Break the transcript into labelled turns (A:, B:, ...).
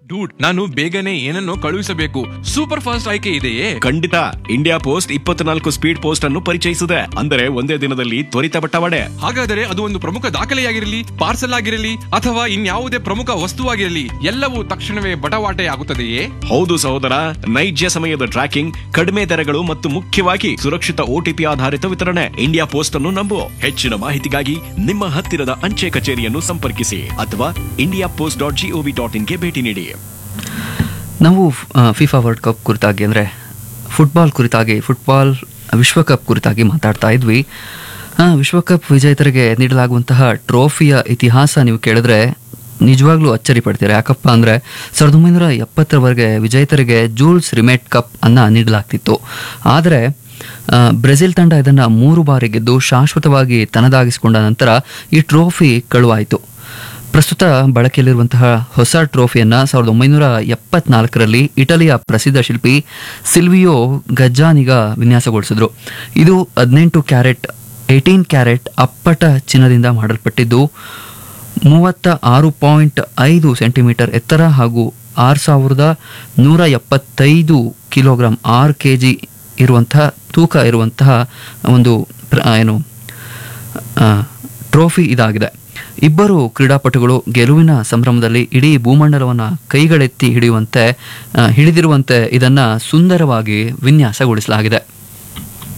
A: dude ನಾನು ಬೇಗನೆ ಏನನ್ನೋ ಕಳುಹಿಸಬೇಕು ಸೂಪರ್ ಫಾಸ್ಟ್ ಆಯ್ಕೆ ಇದೆಯೇ
B: ಖಂಡಿತ ಇಂಡಿಯಾ ಪೋಸ್ಟ್ ಇಪ್ಪತ್ನಾಲ್ಕು ಸ್ಪೀಡ್ ಪೋಸ್ಟ್ ಅನ್ನು ಪರಿಚಯಿಸಿದೆ ಅಂದರೆ ಒಂದೇ ದಿನದಲ್ಲಿ ತ್ವರಿತ ಬಟ್ಟವಾಡೆ
A: ಹಾಗಾದರೆ ಅದು ಒಂದು ಪ್ರಮುಖ ದಾಖಲೆಯಾಗಿರಲಿ ಪಾರ್ಸಲ್ ಆಗಿರಲಿ ಅಥವಾ ಇನ್ಯಾವುದೇ ಪ್ರಮುಖ ವಸ್ತುವಾಗಿರಲಿ ಎಲ್ಲವೂ ತಕ್ಷಣವೇ ಬಟವಾಟೆ ಆಗುತ್ತದೆಯೇ
B: ಹೌದು ಸಹೋದರ ನೈಜ ಸಮಯದ ಟ್ರ್ಯಾಕಿಂಗ್ ಕಡಿಮೆ ದರಗಳು ಮತ್ತು ಮುಖ್ಯವಾಗಿ ಸುರಕ್ಷಿತ ಓಟಿಪಿ ಆಧಾರಿತ ವಿತರಣೆ ಇಂಡಿಯಾ ಪೋಸ್ಟ್ ಅನ್ನು ನಂಬು ಹೆಚ್ಚಿನ ಮಾಹಿತಿಗಾಗಿ ನಿಮ್ಮ ಹತ್ತಿರದ ಅಂಚೆ ಕಚೇರಿಯನ್ನು ಸಂಪರ್ಕಿಸಿ ಅಥವಾ India post dot GOV dot ಇನ್ಗೆ ಭೇಟಿ ನೀಡಿ
C: ನಾವು ಫಿಫಾ ವರ್ಲ್ಡ್ ಕಪ್ ಕುರಿತಾಗಿ ಅಂದರೆ ಫುಟ್ಬಾಲ್ ಕುರಿತಾಗಿ ಫುಟ್ಬಾಲ್ ವಿಶ್ವಕಪ್ ಕುರಿತಾಗಿ ಮಾತಾಡ್ತಾ ಇದ್ವಿ ಆ, ವಿಶ್ವಕಪ್ ವಿಜೇತರಿಗೆ ನೀಡಲಾಗುವಂತಹ ಟ್ರೋಫಿಯ ಇತಿಹಾಸ ನೀವು ಕೇಳಿದ್ರೆ ನಿಜವಾಗ್ಲೂ ಅಚ್ಚರಿ ಪಡ್ತೀರಾ ಯಾಕಪ್ಪ ಅಂದರೆ ಸಾವಿರದ ಒಂಬೈನೂರ ಎಪ್ಪತ್ತರವರೆಗೆ ವಿಜೇತರಿಗೆ ಜೂಲ್ಸ್ ರಿಮೇಟ್ ಕಪ್ ಅನ್ನು ನೀಡಲಾಗ್ತಿತ್ತು ಆದರೆ ಆ, ಬ್ರೆಜಿಲ್ ತಂಡ ಇದನ್ನು ಮೂರು ಬಾರಿ ಗೆದ್ದು ಶಾಶ್ವತವಾಗಿ ತನ್ನದಾಗಿಸಿಕೊಂಡ ನಂತರ ಈ ಟ್ರೋಫಿ ಕಳುವಾಯಿತು ಪ್ರಸ್ತುತ ಬಳಕೆಯಲ್ಲಿರುವಂತಹ ಹೊಸ ಟ್ರೋಫಿಯನ್ನ ಸಾವಿರದ ಒಂಬೈನೂರ ಎಪ್ಪತ್ನಾಲ್ಕರಲ್ಲಿ ಇಟಲಿಯ ಪ್ರಸಿದ್ಧ ಶಿಲ್ಪಿ ಸಿಲ್ವಿಯೋ ಗಜ್ಜಾನಿಗ ವಿನ್ಯಾಸಗೊಳಿಸಿದ್ರು ಇದು ಹದಿನೆಂಟು ಕ್ಯಾರೆಟ್ ಏಯ್ಟೀನ್ ಕ್ಯಾರೆಟ್ ಅಪ್ಪಟ ಚಿನ್ನದಿಂದ ಮಾಡಲ್ಪಟ್ಟಿದ್ದು ಮೂವತ್ತ ಆರು ಪಾಯಿಂಟ್ ಐದು ಸೆಂಟಿಮೀಟರ್ ಎತ್ತರ ಹಾಗೂ ಆರು ಸಾವಿರದ ನೂರ ಎಪ್ಪತ್ತೈದು ಕಿಲೋಗ್ರಾಂ ಆರು ಕೆ ಜಿ ಇರುವಂತಹ ತೂಕ ಇರುವಂತಹ ಒಂದು ಪ್ರ- ಏನು ಆ, ಟ್ರೋಫಿ ಇದಾಗಿದೆ ಇಬ್ಬರು ಕ್ರೀಡಾಪಟುಗಳು ಗೆಲುವಿನ ಸಂಭ್ರಮದಲ್ಲಿ ಇಡೀ ಭೂಮಂಡಲವನ್ನು ಕೈಗಳೆತ್ತಿ ಹಿಡಿಯುವಂತೆ ಆ, ಹಿಡಿದಿರುವಂತೆ ಇದನ್ನು ಸುಂದರವಾಗಿ ವಿನ್ಯಾಸಗೊಳಿಸಲಾಗಿದೆ